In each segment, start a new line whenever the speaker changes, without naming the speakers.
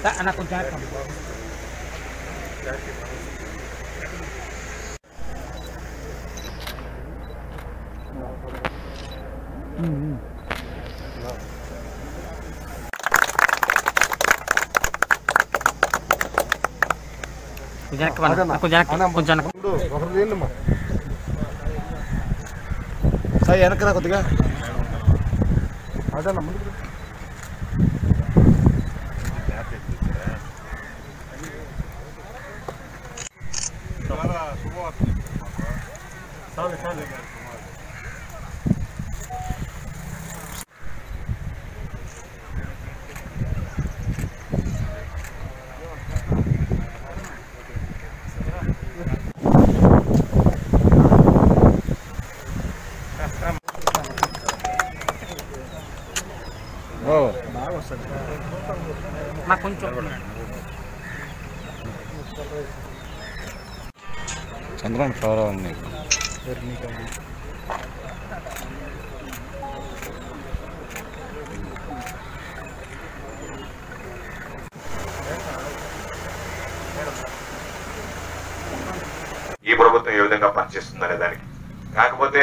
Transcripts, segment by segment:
అన్న కొంచెం వెనక్కి పంపు. కొంచెం వెనక్కి పంపు. కొంచెం వెనక్కి కొంచెం వెనక్కి
ఒకరు లేదమ్మా సాయి వెనకరా కొద్దిగా అదన్నా ముందుకు రా. ఓ
నాకు కొంచెం
చంద్రన్ ఫ్లవర్ ఉంది
ఈ ప్రభుత్వం ఏ విధంగా పనిచేస్తుందనే దానికి కాకపోతే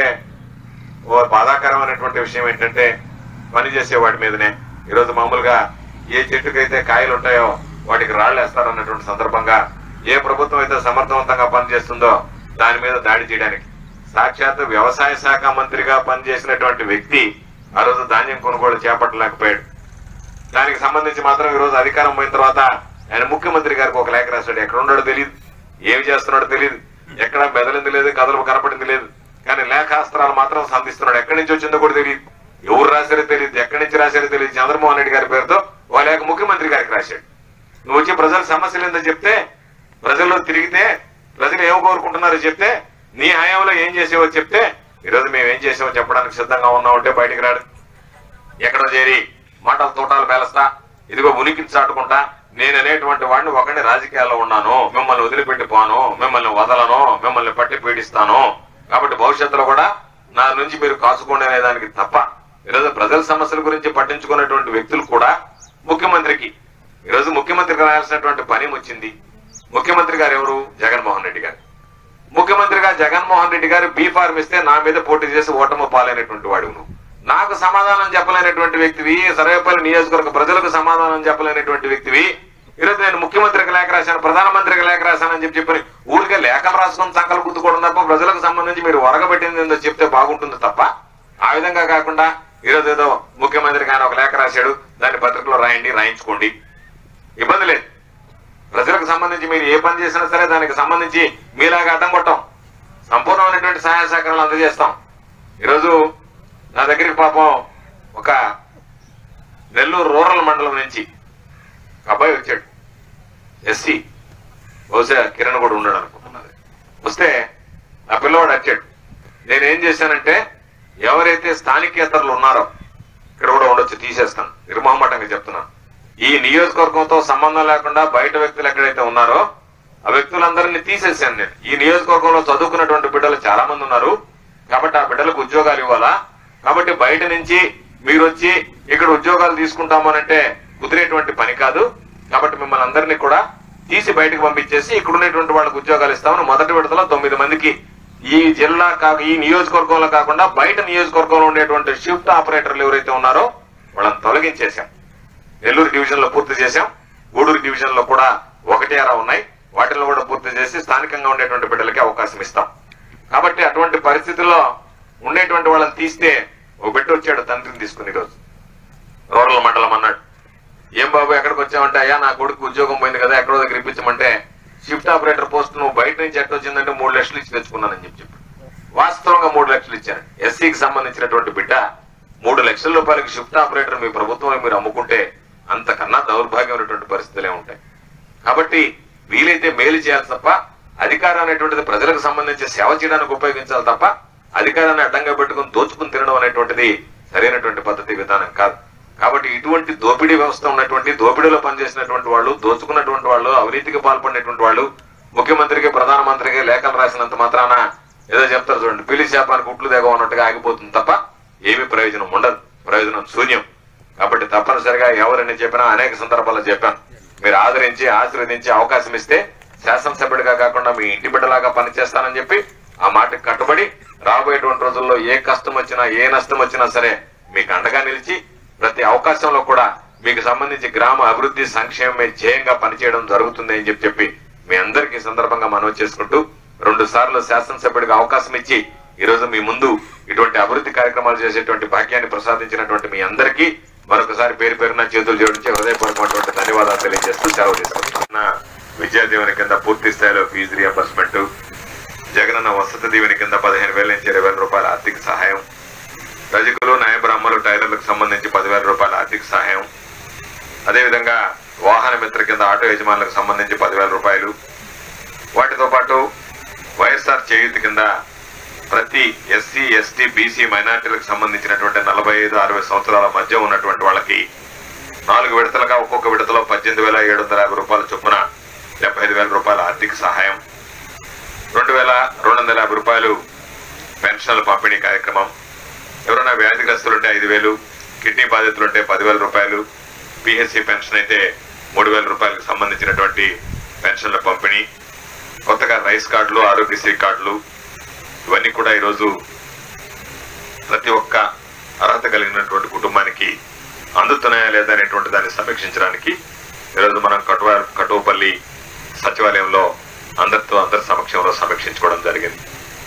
ఓ బాధాకరమైనటువంటి విషయం ఏంటంటే పని చేసే వాటి మీదనే ఈరోజు మామూలుగా ఏ చెట్టుకైతే కాయలు ఉంటాయో వాటికి రాళ్ళు వేస్తారన్నటువంటి సందర్భంగా ఏ ప్రభుత్వం అయితే సమర్థవంతంగా పనిచేస్తుందో దాని మీద దాడి చేయడానికి సాక్షాత్ వ్యవసాయ శాఖ మంత్రిగా పనిచేసినటువంటి వ్యక్తి ఆ రోజు ధాన్యం కొనుగోలు చేపట్టలేకపోయాడు దానికి సంబంధించి మాత్రం ఈ రోజు అధికారం పోయిన తర్వాత ఆయన ముఖ్యమంత్రి గారికి ఒక లేఖ రాశాడు ఎక్కడ ఉన్నాడో తెలియదు ఏమి చేస్తున్నాడో తెలియదు ఎక్కడ మెదలింది లేదు కథలు కనపడింది లేదు కానీ లేఖాస్త్రాలు మాత్రం సంధిస్తున్నాడు ఎక్కడి నుంచి వచ్చిందో కూడా తెలియదు ఎవరు రాశారో తెలియదు ఎక్కడి నుంచి రాశారో తెలియదు చంద్రమోహన్ రెడ్డి గారి పేరుతో ఓ లేఖ ముఖ్యమంత్రి గారికి రాశాడు నువ్వు వచ్చి ప్రజల సమస్యలు ఏందో చెప్తే ప్రజల్లో తిరిగితే ప్రజలు ఏం కోరుకుంటున్నారో చెప్తే నీ హయాంలో ఏం చేసేవో చెప్తే ఈరోజు మేము ఏం చేసామో చెప్పడానికి సిద్ధంగా ఉన్నామంటే బయటికి రాడు ఎక్కడో చేరి మాటల తోటాలు పేలస్తా ఇదిగో ఉనికి చాటుకుంటా నేను అనేటువంటి వాడిని ఒకడిని రాజకీయాల్లో ఉన్నాను మిమ్మల్ని వదిలిపెట్టి పోను మిమ్మల్ని వదలను మిమ్మల్ని పట్టి పీడిస్తాను కాబట్టి భవిష్యత్తులో కూడా నా నుంచి మీరు కాసుకోండి అనే దానికి తప్ప ఈరోజు ప్రజల సమస్యల గురించి పట్టించుకునేటువంటి వ్యక్తులు కూడా ముఖ్యమంత్రికి ఈరోజు ముఖ్యమంత్రికి రాయాల్సినటువంటి పని వచ్చింది ముఖ్యమంత్రి గారు ఎవరు జగన్మోహన్ రెడ్డి గారు ముఖ్యమంత్రిగా జగన్మోహన్ రెడ్డి గారు బీ ఫార్మ్ ఇస్తే నా మీద పోటీ చేసి ఓటమి పాలైనటువంటి వాడు నువ్వు నాకు సమాధానం చెప్పలేనటువంటి వ్యక్తివి సర్వేపల్లి నియోజకవర్గ ప్రజలకు సమాధానం చెప్పలేనటువంటి వ్యక్తివి ఈరోజు నేను ముఖ్యమంత్రికి లేఖ రాశాను ప్రధానమంత్రికి లేఖ రాశానని చెప్పి చెప్పి ఊరికే లేఖలు రాసుకొని సంకలు గుద్దుకోవడం తప్ప ప్రజలకు సంబంధించి మీరు ఒరగబెట్టింది ఏందో చెప్తే బాగుంటుంది తప్ప ఆ విధంగా కాకుండా ఈరోజు ఏదో ముఖ్యమంత్రికి ఆయన ఒక లేఖ రాశాడు దాన్ని పత్రికలో రాయండి రాయించుకోండి ఇబ్బంది లేదు ప్రజలకు సంబంధించి మీరు ఏ పని చేసినా సరే దానికి సంబంధించి మీలాగా అడ్డం కొట్టాం సంపూర్ణమైనటువంటి సహాయ సహకారాలు అందజేస్తాం ఈరోజు నా దగ్గరికి పాపం ఒక నెల్లూరు రూరల్ మండలం నుంచి ఒక అబ్బాయి వచ్చాడు ఎస్సీ బహుశా కిరణ్ కూడా ఉన్నాడు అనుకుంటున్నది వస్తే ఆ పిల్లవాడు వచ్చాడు నేనేం చేశానంటే ఎవరైతే స్థానికేతరులు ఉన్నారో ఇక్కడ కూడా ఉండొచ్చు తీసేస్తాను నిర్మహమాటంగా చెప్తున్నాను ఈ నియోజకవర్గంతో సంబంధం లేకుండా బయట వ్యక్తులు ఎక్కడైతే ఉన్నారో ఆ వ్యక్తులందరినీ తీసేసాను నేను ఈ నియోజకవర్గంలో చదువుకున్నటువంటి బిడ్డలు చాలా మంది ఉన్నారు కాబట్టి ఆ బిడ్డలకు ఉద్యోగాలు ఇవ్వాలా కాబట్టి బయట నుంచి మీరు వచ్చి ఇక్కడ ఉద్యోగాలు తీసుకుంటామనంటే కుదిరేటువంటి పని కాదు కాబట్టి మిమ్మల్ని అందరినీ కూడా తీసి బయటకు పంపించేసి ఇక్కడ ఉన్నటువంటి వాళ్ళకి ఉద్యోగాలు ఇస్తామని మొదటి విడతలో తొమ్మిది మందికి ఈ జిల్లా కాక ఈ నియోజకవర్గంలో కాకుండా బయట నియోజకవర్గంలో ఉండేటువంటి షిఫ్ట్ ఆపరేటర్లు ఎవరైతే ఉన్నారో వాళ్ళని తొలగించేశాం నెల్లూరు డివిజన్ లో పూర్తి చేశాం గూడూరు డివిజన్ లో కూడా ఒకటి అరా ఉన్నాయి వాటిలో కూడా పూర్తి చేసి స్థానికంగా ఉండేటువంటి బిడ్డలకి అవకాశం ఇస్తాం కాబట్టి అటువంటి పరిస్థితుల్లో ఉండేటువంటి వాళ్ళని తీస్తే ఒక బిడ్డ వచ్చాడు తండ్రిని తీసుకుని ఈరోజు రూరల్ మండలం అన్నాడు ఏం బాబు ఎక్కడికి వచ్చావంటే అయ్యా నా కొడుకు ఉద్యోగం పోయింది కదా ఎక్కడో దగ్గర ఇప్పించమంటే షిఫ్ట్ ఆపరేటర్ పోస్ట్ నువ్వు బయట నుంచి ఎట్ట వచ్చిందంటే మూడు లక్షలు ఇచ్చి తెచ్చుకున్నానని చెప్పి చెప్పి వాస్తవంగా మూడు లక్షలు ఇచ్చాను ఎస్సీకి సంబంధించినటువంటి బిడ్డ మూడు లక్షల రూపాయలకి షిఫ్ట్ ఆపరేటర్ మీ ప్రభుత్వంలో మీరు అమ్ముకుంటే అంతకన్నా దౌర్భాగ్యమైనటువంటి పరిస్థితులే ఉంటాయి కాబట్టి వీలైతే మేలు చేయాలి తప్ప అధికారం అనేటువంటిది ప్రజలకు సంబంధించి సేవ చేయడానికి ఉపయోగించాలి తప్ప అధికారాన్ని అడ్డంగా పెట్టుకుని దోచుకుని తినడం అనేటువంటిది సరైనటువంటి పద్ధతి విధానం కాదు కాబట్టి ఇటువంటి దోపిడీ వ్యవస్థ ఉన్నటువంటి దోపిడీలో పనిచేసినటువంటి వాళ్ళు దోచుకున్నటువంటి వాళ్ళు అవినీతికి పాల్పడినటువంటి వాళ్ళు ముఖ్యమంత్రికి ప్రధానమంత్రికి లేఖలు రాసినంత మాత్రాన ఏదో చెప్తారు చూడండి పిలి శాపానికి ఉట్లు దిగ ఉన్నట్టుగా ఆగిపోతుంది తప్ప ఏమీ ప్రయోజనం ఉండదు ప్రయోజనం శూన్యం కాబట్టి తప్పనిసరిగా ఎవరని చెప్పినా అనేక సందర్భాల్లో చెప్పాను మీరు ఆదరించి ఆశీర్వదించి అవకాశం ఇస్తే శాసనసభ్యుడిగా కాకుండా మీ ఇంటి బిడ్డలాగా పనిచేస్తానని చెప్పి ఆ మాటకు కట్టుబడి రాబోయేటువంటి రోజుల్లో ఏ కష్టం వచ్చినా ఏ నష్టం వచ్చినా సరే మీకు అండగా నిలిచి ప్రతి అవకాశంలో కూడా మీకు సంబంధించి గ్రామ అభివృద్ధి సంక్షేమమే ధ్యేయంగా పనిచేయడం జరుగుతుంది అని చెప్పి చెప్పి మీ అందరికీ ఈ సందర్భంగా మనవి చేసుకుంటూ రెండు సార్లు శాసనసభ్యుడిగా అవకాశం ఇచ్చి ఈ రోజు మీ ముందు ఇటువంటి అభివృద్ధి కార్యక్రమాలు చేసేటువంటి భాగ్యాన్ని ప్రసాదించినటువంటి మీ అందరికీ మరొకసారి పేరు పేరున చేతులు జోడించి హృదయపూర్వకమైనటువంటి ధన్యవాదాలు తెలియజేస్తూ సెలవు తీసుకుంటున్నా విద్యా దీవెన కింద పూర్తి స్థాయిలో ఫీజు రియంబర్స్మెంట్ జగనన్న వసతి దీవెన కింద పదిహేను వేల నుంచి ఇరవై వేల రూపాయల ఆర్థిక సహాయం రజకులు న్యాయ బ్రాహ్మలు టైలర్లకు సంబంధించి పదివేల రూపాయల ఆర్థిక సహాయం అదేవిధంగా వాహన మిత్ర కింద ఆటో యజమానులకు సంబంధించి పదివేల రూపాయలు వాటితో పాటు వైఎస్ఆర్ చేయూతి కింద ప్రతి ఎస్సీ ఎస్టీ బీసీ మైనార్టీలకు సంబంధించినటువంటి నలభై ఐదు అరవై సంవత్సరాల మధ్య ఉన్నటువంటి వాళ్ళకి నాలుగు విడతలుగా ఒక్కొక్క విడతలో పద్దెనిమిది వేల ఏడు వందల యాభై రూపాయల చొప్పున డెబ్బై ఐదు వేల రూపాయల ఆర్థిక సహాయం రెండు వేల రెండు వందల యాభై రూపాయలు పెన్షన్ల పంపిణీ కార్యక్రమం ఎవరైనా వ్యాధిగ్రస్తులుంటే ఐదు వేలు కిడ్నీ బాధితులుంటే పదివేల రూపాయలు పిహెచ్సి పెన్షన్ అయితే మూడు వేల రూపాయలకు సంబంధించినటువంటి పెన్షన్ల పంపిణీ కొత్తగా రైస్ కార్డులు ఆరోగ్యశ్రీ కార్డులు ఇవన్నీ కూడా ఈరోజు ప్రతి ఒక్క అర్హత కలిగినటువంటి కుటుంబానికి అందుతున్నాయా లేదా అనేటువంటి దాన్ని సమీక్షించడానికి ఈరోజు మనం కటువ కటువపల్లి సచివాలయంలో అందరితో అందరి సమక్షంలో సమీక్షించుకోవడం జరిగింది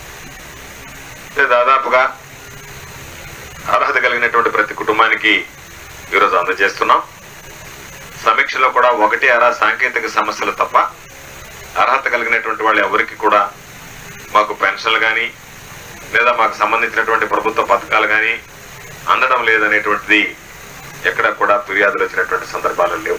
అంటే దాదాపుగా అర్హత కలిగినటువంటి ప్రతి కుటుంబానికి ఈరోజు అందజేస్తున్నాం సమీక్షలో కూడా ఒకటి అరా సాంకేతిక సమస్యలు తప్ప అర్హత కలిగినటువంటి వాళ్ళు ఎవరికి కూడా మాకు పెన్షన్లు కానీ లేదా మాకు సంబంధించినటువంటి ప్రభుత్వ పథకాలు కానీ అందడం లేదనేటువంటిది ఎక్కడ కూడా ఫిర్యాదులు వచ్చినటువంటి సందర్భాలు లేవు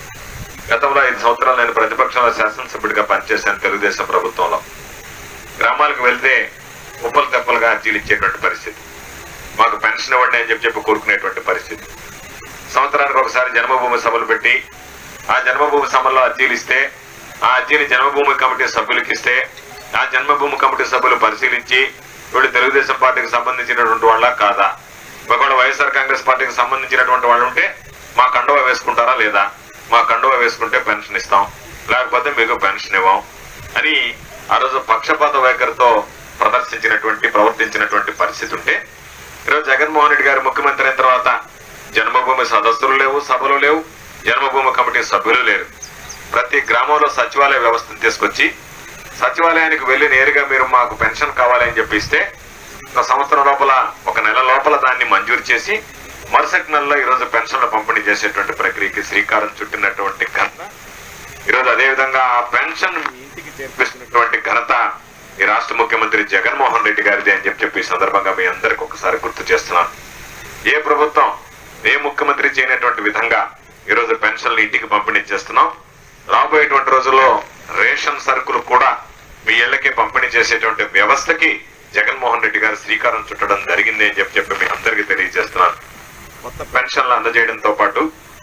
గతంలో ఐదు సంవత్సరాలు నేను ప్రతిపక్షంలో శాసనసభ్యుడిగా పనిచేశాను తెలుగుదేశం ప్రభుత్వంలో గ్రామాలకు వెళ్తే ఉప్పలు తెప్పలుగా అర్జీలు ఇచ్చేటువంటి పరిస్థితి మాకు పెన్షన్ ఇవ్వండి అని చెప్పి చెప్పి కోరుకునేటువంటి పరిస్థితి సంవత్సరానికి ఒకసారి జన్మభూమి సభలు పెట్టి ఆ జన్మభూమి సభల్లో అర్జీలు ఇస్తే ఆ అర్జీని జన్మభూమి కమిటీ సభ్యులకు ఇస్తే ఆ జన్మభూమి కమిటీ సభ్యులు పరిశీలించి వీళ్ళు తెలుగుదేశం పార్టీకి సంబంధించినటువంటి వాళ్ళ కాదా ఒకవేళ వైఎస్ఆర్ కాంగ్రెస్ పార్టీకి సంబంధించినటువంటి వాళ్ళు ఉంటే మా కండువా వేసుకుంటారా లేదా మా కండువా వేసుకుంటే పెన్షన్ ఇస్తాం లేకపోతే మీకు పెన్షన్ ఇవ్వం అని ఆ రోజు పక్షపాత వైఖరితో ప్రదర్శించినటువంటి ప్రవర్తించినటువంటి పరిస్థితి ఉంటే ఈరోజు జగన్మోహన్ రెడ్డి గారు ముఖ్యమంత్రి అయిన తర్వాత జన్మభూమి సదస్సులు లేవు సభలు లేవు జన్మభూమి కమిటీ సభ్యులు లేరు ప్రతి గ్రామంలో సచివాలయ వ్యవస్థను తీసుకొచ్చి సచివాలయానికి వెళ్లి నేరుగా మీరు మాకు పెన్షన్ కావాలని చెప్పి ఇస్తే ఒక సంవత్సరం లోపల ఒక నెల లోపల దాన్ని మంజూరు చేసి మరుసటి నెలలో ఈరోజు పెన్షన్లు పంపిణీ చేసేటువంటి ప్రక్రియకి శ్రీకారం చుట్టినటువంటి ఘనత ఈరోజు అదే విధంగా ఆ పెన్షన్ మీ ఇంటికి చేర్పిస్తున్నటువంటి ఘనత ఈ రాష్ట్ర ముఖ్యమంత్రి జగన్మోహన్ రెడ్డి గారిది అని చెప్పి చెప్పి ఈ సందర్భంగా మీ అందరికి ఒకసారి గుర్తు చేస్తున్నాను ఏ ప్రభుత్వం ఏ ముఖ్యమంత్రి చేయనటువంటి విధంగా ఈరోజు పెన్షన్లు ఇంటికి పంపిణీ చేస్తున్నాం రాబోయేటువంటి రోజుల్లో రేషన్ సరుకులు కూడా మీ ఇళ్లకే పంపిణీ చేసేటువంటి వ్యవస్థకి జగన్మోహన్ రెడ్డి గారు శ్రీకారం చుట్టడం జరిగింది అని చెప్పి చెప్పి మీ అందరికీ తెలియజేస్తున్నాను కొత్త పెన్షన్లు అందజేయడంతో పాటు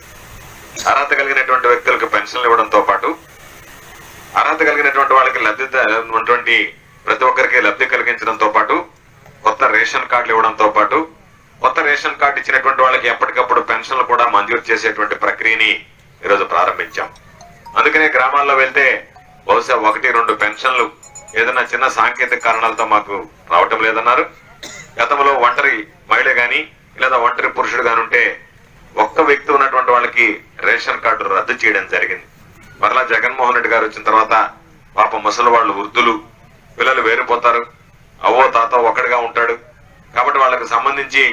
అర్హత కలిగినటువంటి వ్యక్తులకు పెన్షన్లు ఇవ్వడంతో పాటు అర్హత కలిగినటువంటి వాళ్ళకి లబ్ధి ఉన్నటువంటి ప్రతి ఒక్కరికి లబ్ధి కలిగించడంతో పాటు కొత్త రేషన్ కార్డులు ఇవ్వడంతో పాటు కొత్త రేషన్ కార్డు ఇచ్చినటువంటి వాళ్ళకి ఎప్పటికప్పుడు పెన్షన్లు కూడా మంజూరు చేసేటువంటి ప్రక్రియని ఈరోజు ప్రారంభించాం అందుకనే గ్రామాల్లో వెళ్తే బహుశా ఒకటి రెండు పెన్షన్లు ఏదైనా చిన్న సాంకేతిక కారణాలతో మాకు రావటం లేదన్నారు గతంలో ఒంటరి మహిళ గాని లేదా ఒంటరి పురుషుడు గాని ఉంటే ఒక్క వ్యక్తి ఉన్నటువంటి వాళ్ళకి రేషన్ కార్డు రద్దు చేయడం జరిగింది మరలా జగన్మోహన్ రెడ్డి గారు వచ్చిన తర్వాత పాప ముసలి వాళ్ళు వృద్ధులు పిల్లలు వేరిపోతారు అవ్వో తాత ఒక్కడిగా ఉంటాడు కాబట్టి వాళ్ళకి సంబంధించి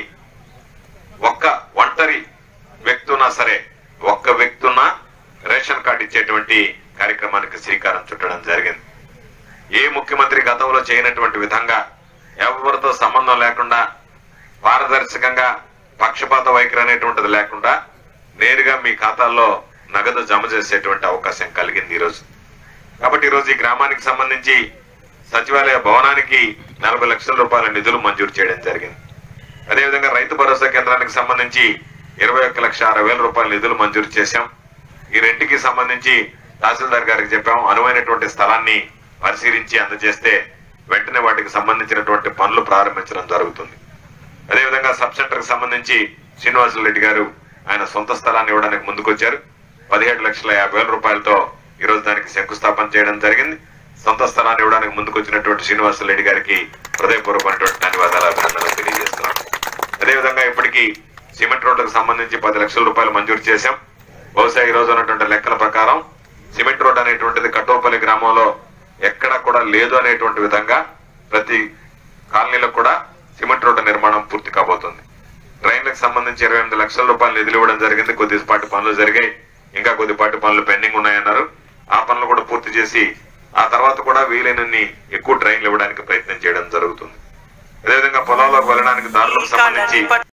ఒక్క ఒంటరి వ్యక్తి ఉన్నా సరే ఒక్క వ్యక్తి ఉన్నా రేషన్ కార్డు ఇచ్చేటువంటి కార్యక్రమానికి శ్రీకారం చుట్టడం జరిగింది ఏ ముఖ్యమంత్రి గతంలో చేయనటువంటి విధంగా ఎవరితో సంబంధం లేకుండా పారదర్శకంగా పక్షపాత వైఖరి అనేటువంటిది లేకుండా నేరుగా మీ ఖాతాల్లో నగదు జమ చేసేటువంటి అవకాశం కలిగింది ఈరోజు కాబట్టి ఈరోజు ఈ గ్రామానికి సంబంధించి సచివాలయ భవనానికి నలభై లక్షల రూపాయల నిధులు మంజూరు చేయడం జరిగింది అదేవిధంగా రైతు భరోసా కేంద్రానికి సంబంధించి ఇరవై ఒక్క లక్ష అరవై వేల రూపాయల నిధులు మంజూరు చేశాం ఈ రెంటికి సంబంధించి తహసీల్దార్ గారికి చెప్పాం అనువైనటువంటి స్థలాన్ని పరిశీలించి అందజేస్తే వెంటనే వాటికి సంబంధించినటువంటి పనులు ప్రారంభించడం జరుగుతుంది అదేవిధంగా సబ్ సెంటర్ కి సంబంధించి శ్రీనివాసులు రెడ్డి గారు ఆయన సొంత స్థలాన్ని ఇవ్వడానికి ముందుకొచ్చారు పదిహేడు లక్షల యాభై వేల రూపాయలతో ఈ రోజు దానికి శంకుస్థాపన చేయడం జరిగింది సొంత స్థలాన్ని ఇవ్వడానికి ముందుకు వచ్చినటువంటి శ్రీనివాసరెడ్డి గారికి హృదయపూర్వకమైనటువంటి ధన్యవాదాలు అభినందనలు తెలియజేస్తున్నాం అదేవిధంగా ఇప్పటికీ సిమెంట్ రోడ్లకు సంబంధించి పది లక్షల రూపాయలు మంజూరు చేశాం బహుశా ఈ రోజు ఉన్నటువంటి లెక్కల ప్రకారం సిమెంట్ రోడ్ అనేటువంటిది కట్టోపల్లి గ్రామంలో ఎక్కడ కూడా లేదు అనేటువంటి విధంగా ప్రతి కాలనీలో కూడా సిమెంట్ రోడ్డు నిర్మాణం పూర్తి కాబోతుంది ట్రైన్లకు సంబంధించి ఇరవై ఎనిమిది లక్షల రూపాయలు నిధులు ఇవ్వడం జరిగింది కొద్దిపాటి పనులు జరిగాయి ఇంకా కొద్దిపాటి పనులు పెండింగ్ ఉన్నాయన్నారు ఆ పనులు కూడా పూర్తి చేసి ఆ తర్వాత కూడా వీలైనన్ని ఎక్కువ ట్రైన్లు ఇవ్వడానికి ప్రయత్నం చేయడం జరుగుతుంది అదేవిధంగా పొలంలోకి వెళ్ళడానికి దారులకు సంబంధించి